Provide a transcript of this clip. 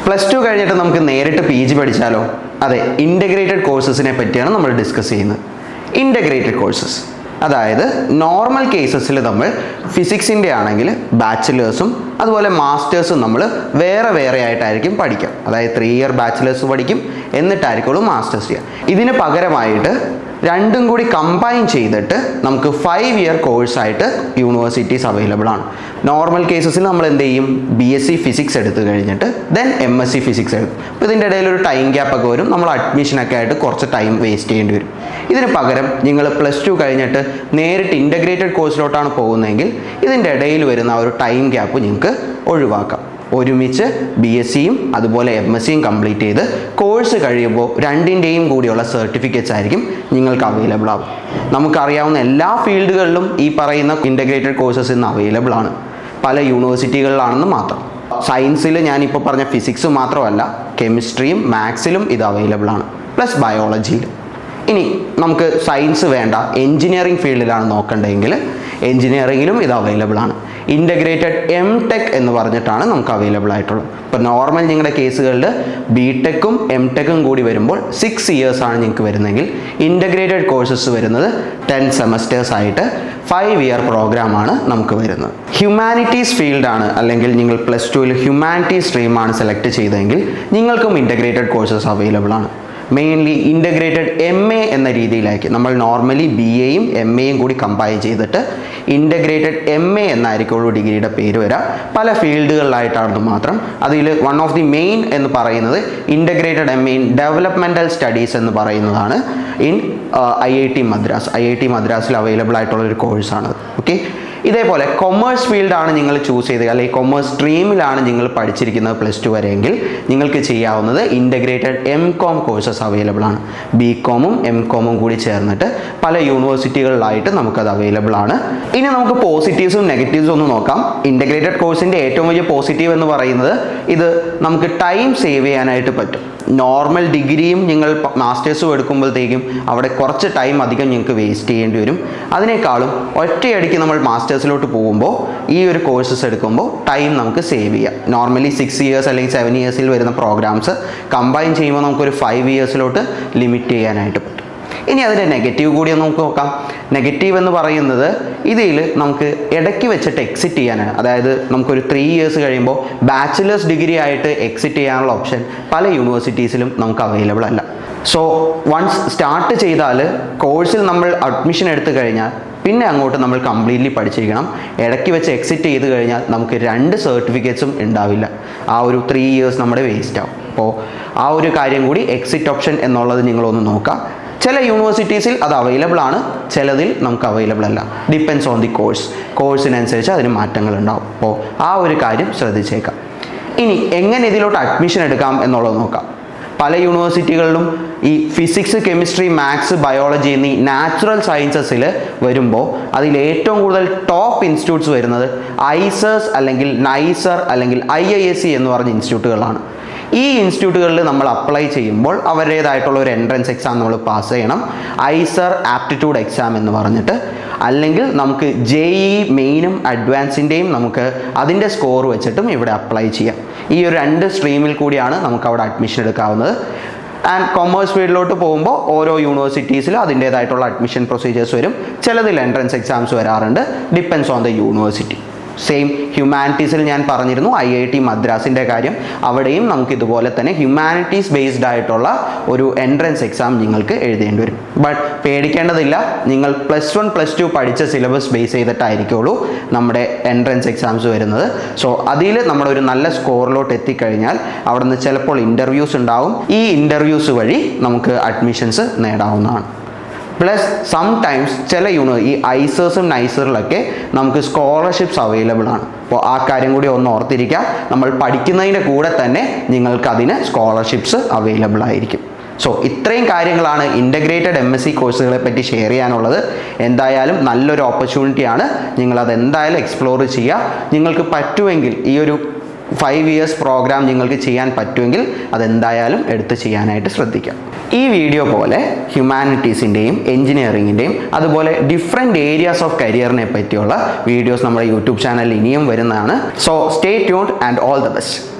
plus two കഴിഞ്ഞിട്ട് നമുക്ക് നേരിട്ട് പി ജി പഠിച്ചാലോ അതെ ഇൻ്റഗ്രേറ്റഡ് കോഴ്സസിനെ പറ്റിയാണ് നമ്മൾ ഡിസ്കസ് ചെയ്യുന്നത് ഇൻ്റഗ്രേറ്റഡ് കോഴ്സസ് അതായത് നോർമൽ കേസസിൽ നമ്മൾ ഫിസിക്സിൻ്റെ ആണെങ്കിൽ ബാച്ചിലേഴ്സും അതുപോലെ മാസ്റ്റേഴ്സും നമ്മൾ വേറെ വേറെ ആയിട്ടായിരിക്കും പഠിക്കുക അതായത് ത്രീ ഇയർ ബാച്ചിലേഴ്സ് പഠിക്കും എന്നിട്ടായിരിക്കുള്ളൂ മാസ്റ്റേഴ്സ് ചെയ്യുക ഇതിന് പകരമായിട്ട് രണ്ടും കൂടി കമ്പൈൻ ചെയ്തിട്ട് നമുക്ക് ഫൈവ് ഇയർ കോഴ്സായിട്ട് യൂണിവേഴ്സിറ്റീസ് അവൈലബിൾ ആണ് നോർമൽ കേസസിൽ നമ്മൾ എന്ത് ചെയ്യും ബി എസ് സി ഫിസിക്സ് എടുത്തു കഴിഞ്ഞിട്ട് then M S C physics എടുക്കും അപ്പോൾ ഇതിൻ്റെ ഇടയിൽ ഒരു ടൈം ഗ്യാപ്പ് ഒക്കെ വരും നമ്മൾ അഡ്മിഷനൊക്കെ ആയിട്ട് കുറച്ച് ടൈം വേസ്റ്റ് ചെയ്യേണ്ടി വരും ഇതിന് പകരം നിങ്ങൾ പ്ലസ് ടു കഴിഞ്ഞിട്ട് നേരിട്ട് ഇൻ്റഗ്രേറ്റഡ് കോഴ്സിലോട്ടാണ് പോകുന്നതെങ്കിൽ ഇതിൻ്റെ ഇടയിൽ വരുന്ന ആ ഒരു ടൈം ഗ്യാപ്പ് നിങ്ങൾക്ക് ഒഴിവാക്കാം ഒരുമിച്ച് ബി എസ് സിയും അതുപോലെ എം എസ് സിയും കംപ്ലീറ്റ് ചെയ്ത് കോഴ്സ് കഴിയുമ്പോൾ രണ്ടിൻ്റെയും കൂടിയുള്ള സർട്ടിഫിക്കറ്റ്സ് ആയിരിക്കും നിങ്ങൾക്ക് അവൈലബിൾ ആവും നമുക്കറിയാവുന്ന എല്ലാ ഫീൽഡുകളിലും ഈ പറയുന്ന ഇൻ്റഗ്രേറ്റഡ് കോഴ്സസ് ഇന്ന് അവൈലബിൾ ആണ് പല യൂണിവേഴ്സിറ്റികളിലാണെന്ന് മാത്രം സയൻസിൽ ഞാനിപ്പോൾ പറഞ്ഞ ഫിസിക്സ് മാത്രമല്ല കെമിസ്ട്രിയും മാത്സിലും ഇത് അവൈലബിൾ ആണ് പ്ലസ് ബയോളജിയിലും ഇനി നമുക്ക് സയൻസ് വേണ്ട എൻജിനീയറിംഗ് ഫീൽഡിലാണ് നോക്കേണ്ടതെങ്കിൽ എൻജിനീയറിംഗിലും ഇത് അവൈലബിൾ ആണ് ഇൻ്റഗ്രേറ്റഡ് എം ടെക് എന്ന് പറഞ്ഞിട്ടാണ് നമുക്ക് അവൈലബിൾ ആയിട്ടുള്ളത് ഇപ്പോൾ നോർമൽ നിങ്ങളുടെ കേസുകളിൽ ബി ടെക്കും എം ടെക്കും കൂടി വരുമ്പോൾ സിക്സ് ഇയേഴ്സ് ആണ് നിങ്ങൾക്ക് വരുന്നതെങ്കിൽ ഇൻ്റഗ്രേറ്റഡ് കോഴ്സസ് വരുന്നത് ടെൻ സെമസ്റ്റേഴ്സ് ആയിട്ട് ഫൈവ് ഇയർ പ്രോഗ്രാമാണ് നമുക്ക് വരുന്നത് ഹ്യൂമാനിറ്റീസ് ഫീൽഡാണ് അല്ലെങ്കിൽ നിങ്ങൾ പ്ലസ് ടുവിൽ ഹ്യൂമാനിറ്റീസ് സ്ട്രീമാണ് സെലക്ട് ചെയ്തതെങ്കിൽ നിങ്ങൾക്കും ഇൻ്റഗ്രേറ്റഡ് കോഴ്സസ് അവൈലബിൾ ആണ് മെയിൻലി ഇൻ്റഗ്രേറ്റഡ് എം എ എന്ന രീതിയിലായിരിക്കും നമ്മൾ നോർമലി ബി എയും എം എയും കൂടി കമ്പൈൻ ചെയ്തിട്ട് ഇൻ്റഗ്രേറ്റഡ് എം എ എന്നായിരിക്കുള്ളൂ ഡിഗ്രിയുടെ പേര് വരിക പല ഫീൽഡുകളിലായിട്ടാണെന്ന് മാത്രം അതിൽ വൺ ഓഫ് ദി മെയിൻ എന്ന് പറയുന്നത് integrated M A in developmental studies എന്ന് പറയുന്നതാണ് in I I T Madras I I T മദ്രാസിൽ അവൈലബിൾ ആയിട്ടുള്ള ഒരു കോഴ്സാണ് ഓക്കെ ഇതേപോലെ കൊമേഴ്സ് ഫീൽഡാണ് നിങ്ങൾ ചൂസ് ചെയ്തത് അല്ലെങ്കിൽ കൊമേഴ്സ് സ്ട്രീമിലാണ് നിങ്ങൾ പഠിച്ചിരിക്കുന്നത് പ്ലസ് ടു വരെയെങ്കിൽ നിങ്ങൾക്ക് ചെയ്യാവുന്നത് integrated M com courses available ആണ് ബി കോമും എം കോമും കൂടി ചേർന്നിട്ട് പല യൂണിവേഴ്സിറ്റികളിലായിട്ട് നമുക്കത് അവൈലബിൾ ആണ് ഇനി നമുക്ക് പോസിറ്റീവ്സും നെഗറ്റീവ്സും ഒന്ന് നോക്കാം ഇൻ്റഗ്രേറ്റഡ് കോഴ്സിൻ്റെ ഏറ്റവും വലിയ പോസിറ്റീവ് എന്ന് പറയുന്നത് ഇത് നമുക്ക് ടൈം സേവ് ചെയ്യാനായിട്ട് പറ്റും നോർമൽ ഡിഗ്രിയും നിങ്ങൾ മാസ്റ്റേഴ്സും എടുക്കുമ്പോഴത്തേക്കും അവിടെ കുറച്ച് ടൈം അധികം നിങ്ങൾക്ക് വേസ്റ്റ് ചെയ്യേണ്ടി വരും അതിനേക്കാളും ഒറ്റയടിക്ക് നമ്മൾ മാസ്റ്റേഴ്സിലോട്ട് പോകുമ്പോൾ ഈ ഒരു കോഴ്സസ് എടുക്കുമ്പോൾ ടൈം നമുക്ക് സേവ് ചെയ്യാം നോർമലി സിക്സ് ഇയേഴ്സ് അല്ലെങ്കിൽ സെവൻ ഇയേഴ്സിൽ വരുന്ന പ്രോഗ്രാംസ് കമ്പൈൻ ചെയ്യുമ്പോൾ നമുക്കൊരു ഫൈവ് ഇയേഴ്സിലോട്ട് ലിമിറ്റ് ചെയ്യാനായിട്ട് പറ്റും ഇനി അതിൻ്റെ നെഗറ്റീവ് കൂടി ഒന്ന് നമുക്ക് നോക്കാം നെഗറ്റീവ് എന്ന് പറയുന്നത് ഇതിൽ നമുക്ക് ഇടയ്ക്ക് വെച്ചിട്ട് എക്സിറ്റ് ചെയ്യാനാണ് അതായത് നമുക്കൊരു ത്രീ ഇയേഴ്സ് കഴിയുമ്പോൾ ബാച്ചിലേഴ്സ് ഡിഗ്രി ആയിട്ട് എക്സിറ്റ് ചെയ്യാനുള്ള ഓപ്ഷൻ പല യൂണിവേഴ്സിറ്റീസിലും നമുക്ക് അവൈലബിൾ അല്ല സോ വൺസ് സ്റ്റാർട്ട് ചെയ്താൽ കോഴ്സിൽ നമ്മൾ അഡ്മിഷൻ എടുത്തു കഴിഞ്ഞാൽ പിന്നെ അങ്ങോട്ട് നമ്മൾ കംപ്ലീറ്റ്ലി പഠിച്ചിരിക്കണം ഇടയ്ക്ക് വെച്ച് എക്സിറ്റ് ചെയ്ത് കഴിഞ്ഞാൽ നമുക്ക് രണ്ട് സർട്ടിഫിക്കറ്റ്സും ഉണ്ടാവില്ല ആ ഒരു ത്രീ ഇയേഴ്സ് നമ്മുടെ വേസ്റ്റ് ആവും അപ്പോൾ ആ ഒരു കാര്യം കൂടി എക്സിറ്റ് ഓപ്ഷൻ എന്നുള്ളത് നിങ്ങളൊന്ന് നോക്കാം ചില യൂണിവേഴ്സിറ്റീസിൽ അത് അവൈലബിൾ ആണ് ചിലതിൽ നമുക്ക് അവൈലബിൾ അല്ല ഡിപ്പെൻസ് ഓൺ ദി കോഴ്സ് കോഴ്സിനനുസരിച്ച് അതിന് മാറ്റങ്ങൾ ഉണ്ടാവും അപ്പോൾ ആ ഒരു കാര്യം ശ്രദ്ധിച്ചേക്കാം ഇനി എങ്ങനെ ഇതിലോട്ട് അഡ്മിഷൻ എടുക്കാം എന്നുള്ളത് നോക്കാം പല യൂണിവേഴ്സിറ്റികളിലും ഈ ഫിസിക്സ് കെമിസ്ട്രി മാത്സ് ബയോളജി എന്നീ നാച്ചുറൽ സയൻസസിൽ വരുമ്പോൾ അതിൽ ഏറ്റവും കൂടുതൽ ടോപ്പ് ഇൻസ്റ്റിറ്റ്യൂട്ട്സ് വരുന്നത് ഐസേഴ്സ് അല്ലെങ്കിൽ നൈസർ അല്ലെങ്കിൽ ഐ ഐ എസ് സി എന്ന് പറഞ്ഞ ഇൻസ്റ്റിറ്റ്യൂട്ടുകളാണ് ഈ ഇൻസ്റ്റിറ്റ്യൂട്ടുകളിൽ നമ്മൾ അപ്ലൈ ചെയ്യുമ്പോൾ അവരുടേതായിട്ടുള്ള ഒരു എൻട്രൻസ് എക്സാം നമ്മൾ പാസ് ചെയ്യണം ഐസർ ആപ്റ്റിറ്റ്യൂഡ് എക്സാം എന്ന് പറഞ്ഞിട്ട് അല്ലെങ്കിൽ നമുക്ക് ജെ ഇ മെയിനും അഡ്വാൻസിൻ്റെയും നമുക്ക് അതിൻ്റെ സ്കോർ വെച്ചിട്ടും ഇവിടെ അപ്ലൈ ചെയ്യാം ഈ ഒരു രണ്ട് സ്ട്രീമിൽ കൂടിയാണ് നമുക്ക് അവിടെ അഡ്മിഷൻ എടുക്കാവുന്നത് ആൻഡ് കൊമേഴ്സ് ഫീൽഡിലോട്ട് പോകുമ്പോൾ ഓരോ യൂണിവേഴ്സിറ്റീസിലും അതിൻ്റേതായിട്ടുള്ള അഡ്മിഷൻ പ്രൊസീജിയേഴ്സ് വരും ചിലതിൽ എൻട്രൻസ് എക്സാംസ് വരാറുണ്ട് depends on the university same ഹ്യൂമാനിറ്റീസിൽ ഞാൻ പറഞ്ഞിരുന്നു ഐ ഐ ടി മദ്രാസിൻ്റെ കാര്യം അവിടെയും നമുക്ക് ഇതുപോലെ തന്നെ ഹ്യൂമാനിറ്റീസ് ബേസ്ഡ് ആയിട്ടുള്ള ഒരു എൻട്രൻസ് എക്സാം നിങ്ങൾക്ക് എഴുതേണ്ടി വരും ബട്ട് പേടിക്കേണ്ടതില്ല നിങ്ങൾ പ്ലസ് വൺ പ്ലസ് ടു പഠിച്ച സിലബസ് ബേസ് ചെയ്തിട്ടായിരിക്കുള്ളൂ നമ്മുടെ എൻട്രൻസ് എക്സാംസ് വരുന്നത് സോ അതിൽ നമ്മളൊരു നല്ല സ്കോറിലോട്ട് എത്തിക്കഴിഞ്ഞാൽ അവിടെ നിന്ന് ചിലപ്പോൾ ഇൻ്റർവ്യൂസ് ഉണ്ടാവും ഈ ഇൻ്റർവ്യൂസ് വഴി നമുക്ക് അഡ്മിഷൻസ് നേടാവുന്നതാണ് പ്ലസ് സം ടൈംസ് ചില യൂണി ഈ ഐസേഴ്സും നൈസറിലൊക്കെ നമുക്ക് സ്കോളർഷിപ്സ് അവൈലബിൾ ആണ് അപ്പോൾ ആ കാര്യം കൂടി ഒന്ന് ഓർത്തിരിക്കുക നമ്മൾ പഠിക്കുന്നതിൻ്റെ കൂടെ തന്നെ നിങ്ങൾക്ക് അതിന് സ്കോളർഷിപ്സ് അവൈലബിൾ ആയിരിക്കും സോ ഇത്രയും കാര്യങ്ങളാണ് ഇൻ്റഗ്രേറ്റഡ് എം എസ് സി കോഴ്സുകളെ പറ്റി ഷെയർ ചെയ്യാനുള്ളത് എന്തായാലും നല്ലൊരു ഓപ്പർച്യൂണിറ്റിയാണ് നിങ്ങളത് എന്തായാലും എക്സ്പ്ലോർ ചെയ്യുക നിങ്ങൾക്ക് പറ്റുമെങ്കിൽ ഈ ഒരു ഫൈവ് ഇയേഴ്സ് പ്രോഗ്രാം നിങ്ങൾക്ക് ചെയ്യാൻ പറ്റുമെങ്കിൽ അതെന്തായാലും എടുത്ത് ചെയ്യാനായിട്ട് ശ്രദ്ധിക്കാം ഈ വീഡിയോ പോലെ ഹ്യൂമാനിറ്റീസിൻ്റെയും എഞ്ചിനീയറിങ്ങിൻ്റെയും അതുപോലെ ഡിഫറെൻറ്റ് ഏരിയാസ് ഓഫ് കരിയറിനെ പറ്റിയുള്ള വീഡിയോസ് നമ്മുടെ യൂട്യൂബ് ചാനലിൽ ഇനിയും വരുന്നതാണ് so stay tuned and all the best